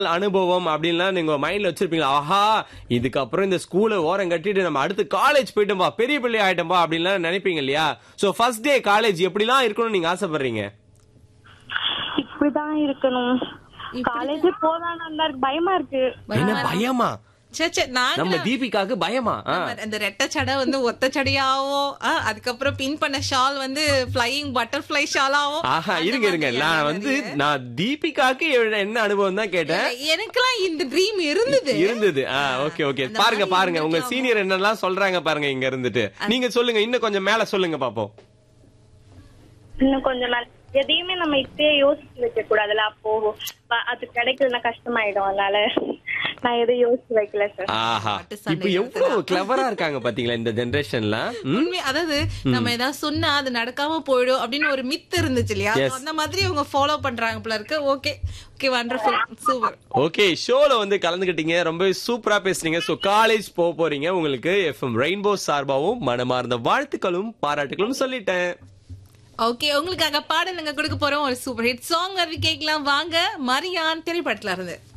அனுபவம் அப்படின்லாம் நீங்க மைண்ட்ல வச்சிருப்பீங்களா ஆஹா இதுக்கப்புறம் இந்த ஸ்கூலை ஓரம் கட்டிட்டு நம்ம அடுத்து காலேஜ் போயிட்டோம்பா பெரிய பிள்ளை ஆயிட்டோம்பா அப்படின்லாம் நினைப்பீங்க இல்லையா சோ ஃபர்ஸ்ட் டே காலேஜ் எப்படிலாம் இருக்கணும்னு நீங்க ஆசைப்படுறீங்க இப்படிதான் இருக்கணும் காலேஜ் போதான் நல்லா இருக்கு பயமா இருக்கு என்ன பயமா சே சே நாங்க நம்ம தீபிகாக்கு பயமா ஆ. அந்த ரெட்டை சடை வந்து ஒத்த சடையாவும் ஆ, அதுக்கப்புறம் பின் பண்ண ஷால் வந்து ஃப்ளையிங் பட்டர்ஃப்ளை ஷாலாவும் ஆஹா இருங்க இருங்க நான் வந்து நான் தீபிகாக்கு என்ன அனுபவம் தான் கேட்டேன் எனக்கெல்லாம் இந்த ட்ரீம் இருந்தது இருந்தது ஆ ஓகே ஓகே அந்த பாருங்க மாதிரி பாருங்க உங்க இருந்திருக்கலாம். சீனியர் என்னெல்லாம் சொல்றாங்க பாருங்க இங்க இருந்துட்டு நீங்க சொல்லுங்க இன்னும் கொஞ்சம் மேல சொல்லுங்க பாப்போம் இன்னும் கொஞ்சம் நாள் எதையுமே நம்ம இப்பயே யோசிச்சு வைக்க கூடாதுல அப்போ ப- அது கிடைக்கலன்னா கஷ்டமாயிடும் அதனால நான் எதையும் யோசிச்சு வைக்கல சார் ஆஹா பாட்டு சண்டை இப்ப எவ்வளவு கிளவரா இருக்காங்க பாத்தீங்களா இந்த ஜெனரேஷன்ல உண்மை அதாவது நம்ம ஏதாவது சொன்னா அது நடக்காம போயிடும் அப்படின்னு ஒரு மித் இருந்துச்சு இல்லையா Yes. அந்த மாதிரி அவங்க ஃபாலோ பண்றாங்க போல இருக்கு okay okay wonderful super okay ஷோல வந்து கலந்துக்கிட்டீங்க ரொம்ப சூப்பரா பேசுறீங்க சோ காலேஜ் போக போறீங்க உங்களுக்கு எஃப்எம் ரெயின்போ சார்பாவும் மனமார்ந்த வாழ்த்துக்களும் பாராட்டுகளும் சொல்லிட்டேன் ஓகே உங்களுக்காக பாடல் நாங்க கொடுக்க போறோம் ஒரு சூப்பர் ஹிட் சாங் வருவி கேட்கலாம் வாங்க மரியான் திரைப்படத்துல இருந்து